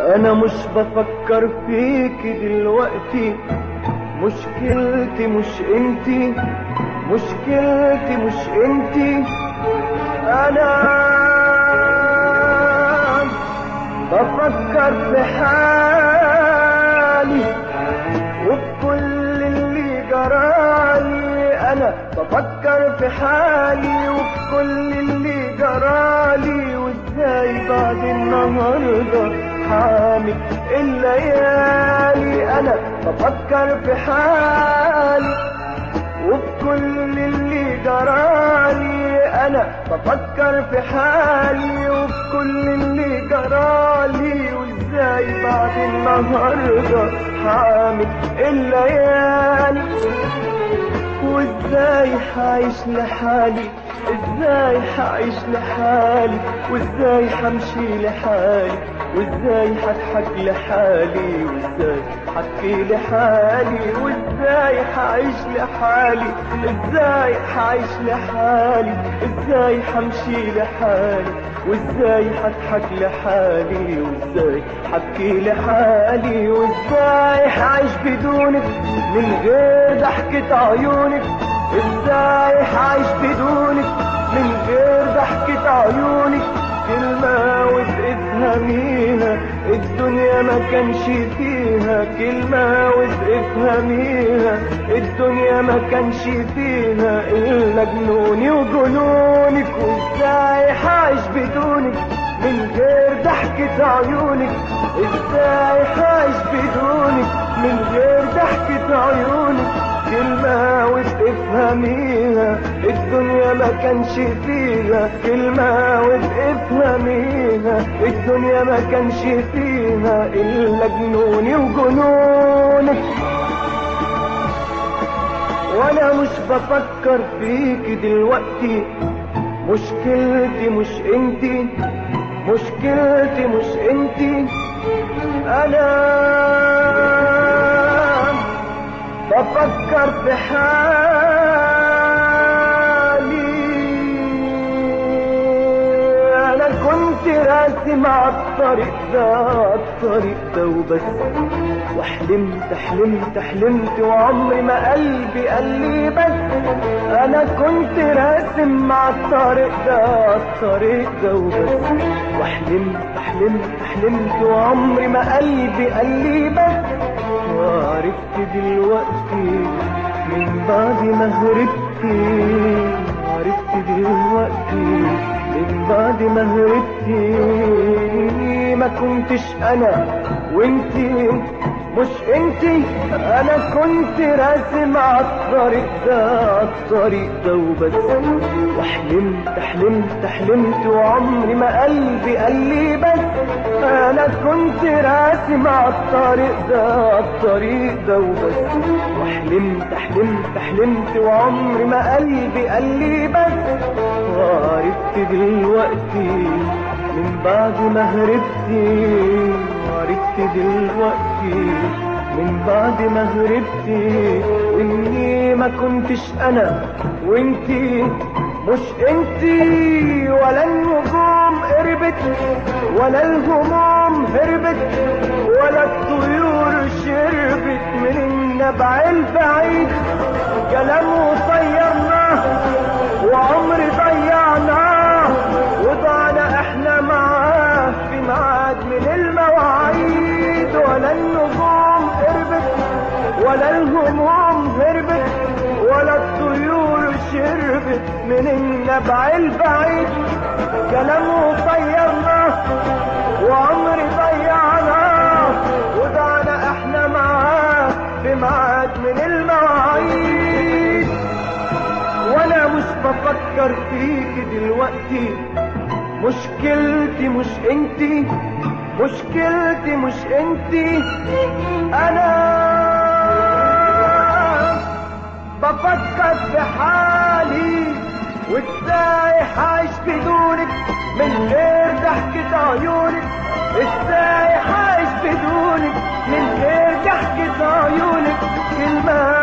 انا مش بفكر فيك دلوقتي مشكلتي مش انتي مشكلتي مش انتي انا بفكر في حالي وبكل اللي جرالي انا بفكر في حالي وبكل اللي جرالي وازاي بعد النهارده حامي الليالي انا بفكر في حالي وبكل اللي جرالي انا بفكر في حالي وبكل اللي جرالي وازاي بعد النهارده حامل الليالي وازاي حعيش لحالي ازاي حعيش لحالي وازاي حمشي لحالي وازاي حضحك لحالي وازاي حكي لحالي وازاي حعيش لحالي ازاي حعيش لحالي ازاي حمشي لحالي وازاي حضحك لحالي وازاي حبكي لحالي وازاي حعيش بدونك من غير ضحكة عيونك ازاي حعيش بدونك من غير ضحكة عيونك كلمة وتفهميها الدنيا ما كانش فيها كلمة وتفهميها الدنيا ما كانش فيها إلا جنوني وجنونك وازاي حعيش بدونك من غير ضحكة عيونك ازاي حعيش بدونك من غير ضحكة عيونك كلمة وتفهميها الدنيا ما كانش فيها كلمة وتفهميها الدنيا ما كانش فيها إلا جنوني وجنونك وانا مش بفكر فيك دلوقتي مشكلتي مش انتي مشكلتي مش انتي انا بفكر في حالي انا كنت راسم على الطريق ده على الطريق ده وبس وحلمت حلمت حلمت وعمري ما قلبي قال لي بس انا كنت راسم مع الطريق ده على الطريق ده وبس وحلمت حلمت حلمت وعمري ما قلبي قال لي بس وعرفت دلوقتي من بعد ما هربتي عرفت دلوقتي من بعد ما هربتي ما كنتش انا وانتي مش انتي انا كنت راسم على الطريق ده على الطريق ده وبس وحلمت حلمت حلمت وعمري ما قلبي قال لي بس انا كنت راسم على الطريق ده على الطريق ده وبس وحلمت حلمت حلمت وعمري ما قلبي قال لي بس وعرفت دلوقتي من بعد ما هربتي عرفت دلوقتي من بعد ما هربتي اني ما كنتش انا وانتي مش انتي ولا النجوم قربت ولا الهموم هربت ولا الطيور شربت من النبع البعيد كلام طيرناه وعمر ضيعناه وضعنا احنا معاه في ميعاد من المواعيد ولا النجوم هربت ولا الهموم هربت ولا الطيور شربت من النبع البعيد كلامه طيرناه وعمري ضيعناه وضعنا احنا معاه في ميعاد من المواعيد وانا مش بفكر فيك دلوقتي مشكلتي مش انتي مشكلتي مش انتي انا بفكر في حالي وازاي حعيش بدونك من غير ضحكة عيونك ازاي حعيش بدونك من غير ضحكة عيونك كلمة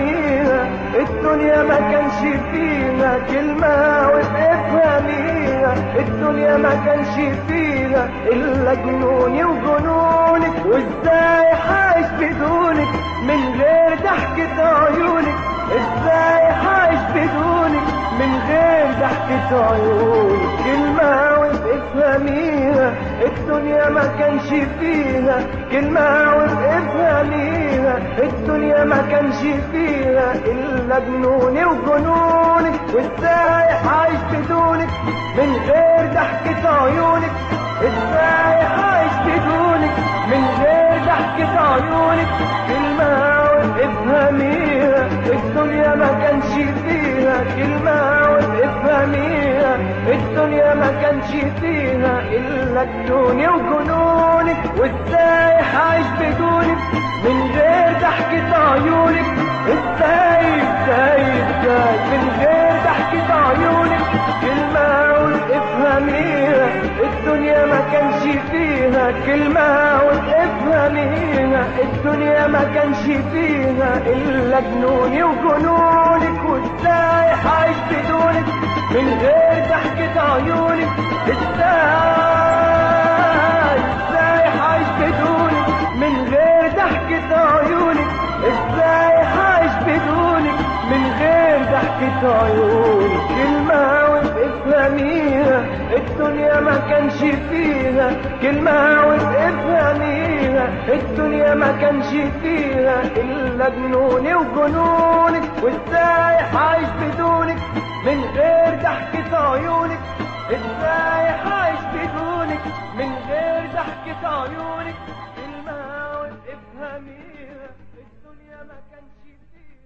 وتفهميها الدنيا ما كانش فيها كلمة وتفهميها افهميها الدنيا ما كانش فيها الا جنوني وجنونك وازاي عايش بدونك من غير ضحكة عيونك ازاي عايش بدونك من غير ضحكة عيونك كلمة وافهميها الدنيا ما كانش فيها كلمة وافهميها الدنيا ما كانش فيها الا جنوني وجنونك وازاي عايش بدونك من غير ضحكة عيونك ازاي عايش بدونك من غير ضحكة عيونك كلمة وافهميها الدنيا ما كانش فيها كلمة وافهميها الدنيا ما كانش فيها الا جنوني وجنونك وازاي عايش بدونك من غير ضحكة عيونك ازاي ازاي ازاي من غير ضحكة عيونك كلمة وافهميها الدنيا ما كانش فيها كلمة وافهميها الدنيا ما كانش فيها الا جنوني وجنونك وازاي عايش بدونك من غير ضحكة عيونك ازاي ازاي عايش بدونك من غير ضحكة عيونك ازاي عايش بدونك من غير ضحكة عيونك كلمة وافهميها الدنيا ما كانش فيها كلمة وافهميها الدنيا ما كانش فيها الا جنوني وجنونك وازاي عايش بدونك من غير ضحكة عيونك ازاي عايش بدونك من غير ضحكة عيونك كلمة وافهميها الدنيا ما كانش فيها